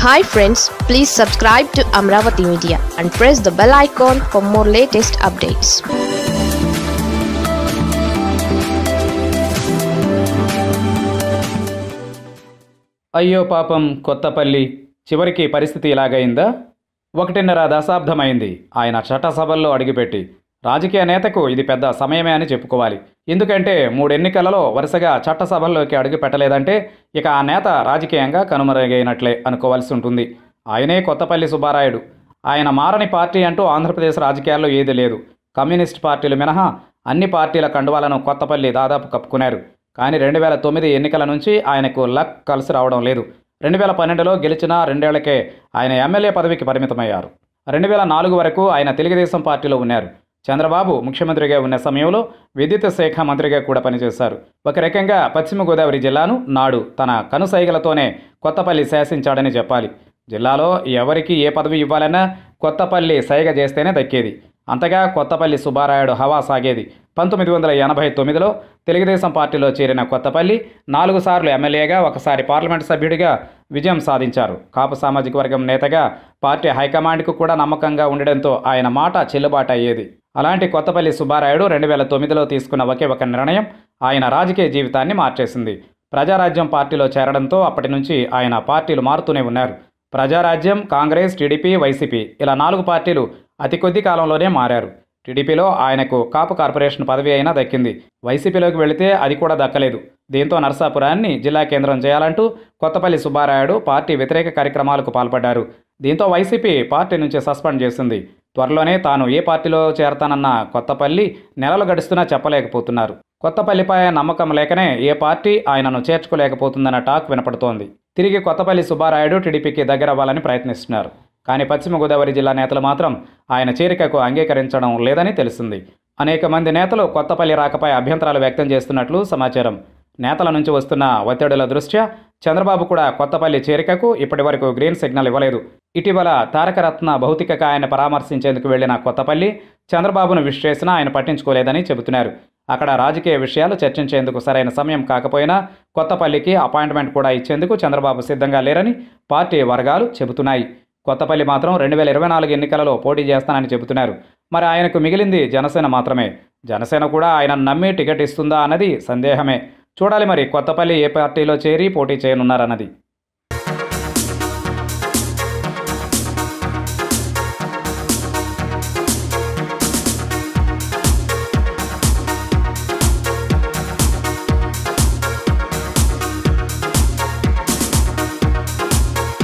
hi friends please subscribe to Amaravati media and press the bell icon for more latest updates అయ్యో పాపం కొత్తపల్లి చివరికి పరిస్థితి ఇలాగైందా ఒకటిన్నర దశాబ్దమైంది ఆయన చట్టసభల్లో అడుగుపెట్టి రాజకీయ నేతకు ఇది పెద్ద సమయమే అని చెప్పుకోవాలి ఎందుకంటే మూడు ఎన్నికలలో వరుసగా చట్టసభల్లోకి అడుగు పెట్టలేదంటే ఇక ఆ నేత రాజకీయంగా కనుమరుగైనట్లే అనుకోవాల్సి ఉంటుంది ఆయనే కొత్తపల్లి సుబ్బారాయుడు ఆయన మారని పార్టీ అంటూ ఆంధ్రప్రదేశ్ రాజకీయాల్లో ఏది లేదు కమ్యూనిస్ట్ పార్టీలు మినహా అన్ని పార్టీల కండువాలను కొత్తపల్లి దాదాపు కప్పుకున్నారు కానీ రెండు వేల తొమ్మిది ఎన్నికల నుంచి ఆయనకు లక్ కలిసి రావడం లేదు రెండు వేల పన్నెండులో గెలిచిన రెండేళ్లకే ఆయన ఎమ్మెల్యే పదవికి పరిమితమయ్యారు రెండు వేల నాలుగు వరకు ఆయన తెలుగుదేశం పార్టీలో ఉన్నారు చంద్రబాబు ముఖ్యమంత్రిగా ఉన్న సమయంలో విద్యుత్ శాఖ మంత్రిగా కూడా పనిచేశారు ఒక రకంగా పశ్చిమ గోదావరి జిల్లాను నాడు తన కనుసైగలతోనే కొత్తపల్లి శాసించాడని చెప్పాలి జిల్లాలో ఎవరికి ఏ పదవి ఇవ్వాలన్నా కొత్తపల్లి సైగ చేస్తేనే దక్కేది అంతగా కొత్తపల్లి సుబ్బారాయుడు హవా సాగేది పంతొమ్మిది వందల ఎనభై తొమ్మిదిలో తెలుగుదేశం పార్టీలో చేరిన కొత్తపల్లి నాలుగు సార్లు ఎమ్మెల్యేగా ఒకసారి పార్లమెంట్ సభ్యుడిగా విజయం సాధించారు కాపు సామాజిక వర్గం నేతగా పార్టీ హైకమాండ్కు కూడా నమ్మకంగా ఉండడంతో ఆయన మాట చెల్లుబాటు అయ్యేది అలాంటి కొత్తపల్లి సుబ్బారాయుడు రెండు వేల తొమ్మిదిలో తీసుకున్న ఒకే ఒక నిర్ణయం ఆయన రాజకీయ జీవితాన్ని మార్చేసింది ప్రజారాజ్యం పార్టీలో చేరడంతో అప్పటి నుంచి ఆయన పార్టీలు మారుతూనే ఉన్నారు ప్రజారాజ్యం కాంగ్రెస్ టీడీపీ వైసీపీ ఇలా నాలుగు పార్టీలు అతి కొద్ది కాలంలోనే మారారు టీడీపీలో ఆయనకు కాపు కార్పొరేషన్ పదవి అయినా దక్కింది వైసీపీలోకి వెళితే అది కూడా దక్కలేదు దీంతో నరసాపురాన్ని జిల్లా కేంద్రం చేయాలంటూ కొత్తపల్లి సుబ్బారాయుడు పార్టీ వ్యతిరేక కార్యక్రమాలకు పాల్పడ్డారు దీంతో వైసీపీ పార్టీ నుంచి సస్పెండ్ చేసింది త్వరలోనే తాను ఏ పార్టీలో చేరతానన్న కొత్తపల్లి నెలలు గడుస్తున్నా చెప్పలేకపోతున్నారు కొత్తపల్లిపై నమ్మకం లేకనే ఏ పార్టీ ఆయనను చేర్చుకోలేకపోతుందన్న టాక్ వినపడుతోంది తిరిగి కొత్తపల్లి సుబ్బారాయుడు టీడీపీకి దగ్గరవ్వాలని ప్రయత్నిస్తున్నారు కానీ పశ్చిమ గోదావరి జిల్లా నేతలు మాత్రం ఆయన చేరికకు అంగీకరించడం లేదని తెలిసింది అనేక మంది నేతలు కొత్తపల్లి రాకపై అభ్యంతరాలు వ్యక్తం చేస్తున్నట్లు సమాచారం నేతల నుంచి వస్తున్న ఒత్తిడుల దృష్ట్యా చంద్రబాబు కూడా కొత్తపల్లి చేరికకు ఇప్పటివరకు గ్రీన్ సిగ్నల్ ఇవ్వలేదు ఇటీవల తారకరత్న భౌతిక కాయాన్ని పరామర్శించేందుకు వెళ్లిన కొత్తపల్లి చంద్రబాబును విష్ చేసినా ఆయన పట్టించుకోలేదని చెబుతున్నారు అక్కడ రాజకీయ విషయాలు చర్చించేందుకు సరైన సమయం కాకపోయినా కొత్తపల్లికి అపాయింట్మెంట్ కూడా ఇచ్చేందుకు చంద్రబాబు సిద్ధంగా లేరని పార్టీ వర్గాలు చెబుతున్నాయి కొత్తపల్లి మాత్రం రెండు వేల ఇరవై నాలుగు ఎన్నికలలో పోటీ చేస్తానని చెబుతున్నారు మరి ఆయనకు మిగిలింది జనసేన మాత్రమే జనసేన కూడా ఆయన నమ్మి టికెట్ ఇస్తుందా అన్నది సందేహమే చూడాలి మరి కొత్తపల్లి ఏ పార్టీలో చేరి పోటీ చేయనున్నారన్నది